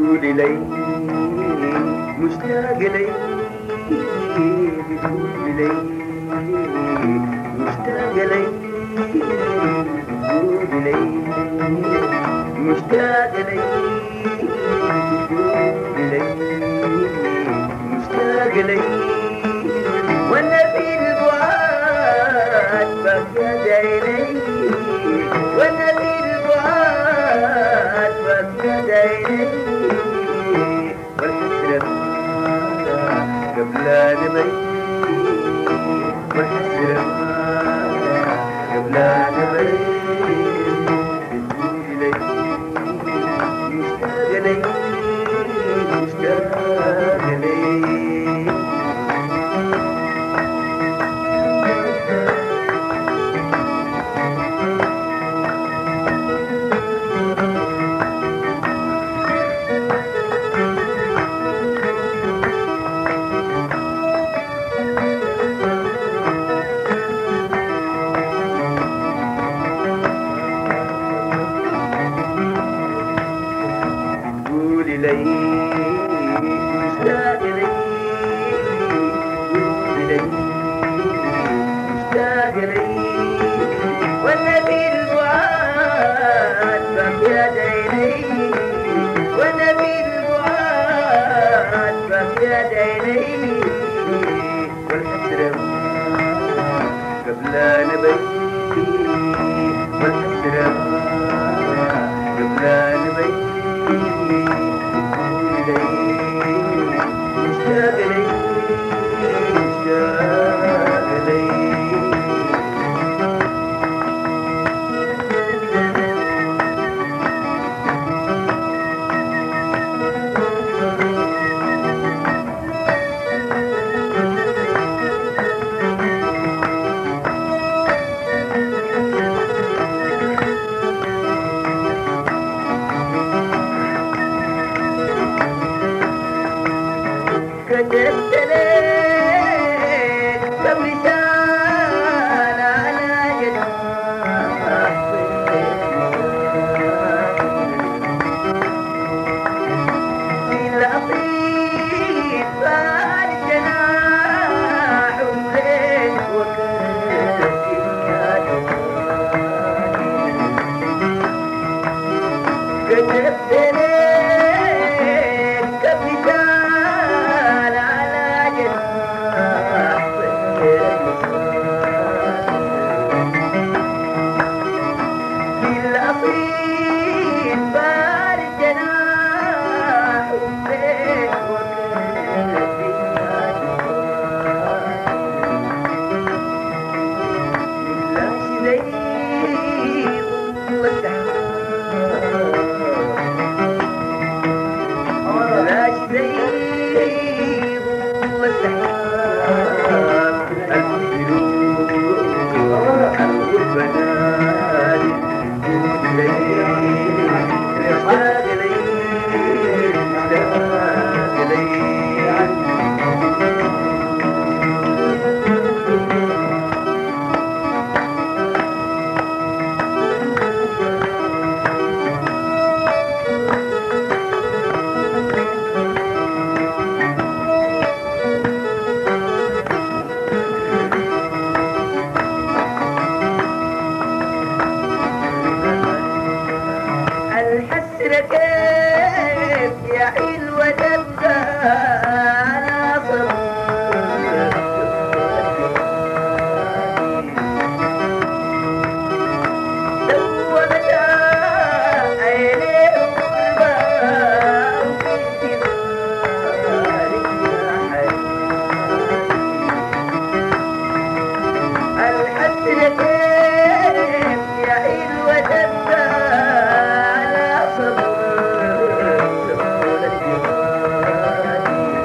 بتقول لي مشتاق لي بتقول لي مشتاق لي بتقول لي مشتاق لي بتقول لي مشتاق لي وانا في البعاد بقى عيني وانا في البعاد بقى عيني والحسرة قبل نبي والحسرة قبل نبي بتقول لي مشتاق لي مشتاق لي قولي لي مشتاق لي قولي لي مشتاق لي وانا في البعاد بقيت عيني وانا في البعاد بقيت عيني والحسرة قبل نبي والحسرة قبل نبي مشتاق لي مشتاق لي كتبت لك كم رسالة على جناح للأطيب الجناح وليل وكرت كتبت لك كبتال على جناح للأطيب الجناح وليل الحسرة كيف يا حلوة تبقى على صبر دوبتها عينيه والباب في انتظارك يا حي الحسرة كيف يا حلوة تبقى على صبر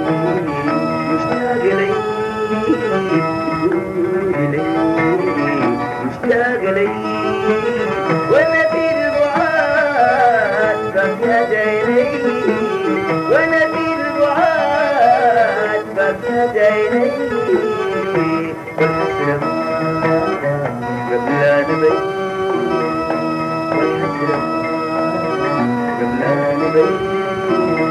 مشتاق لي مشتاق لي وانا في البعاد ببتدى الي وانا في البعاد ببتدى الي والحسرة قبل نبي والحسرة قبل نبي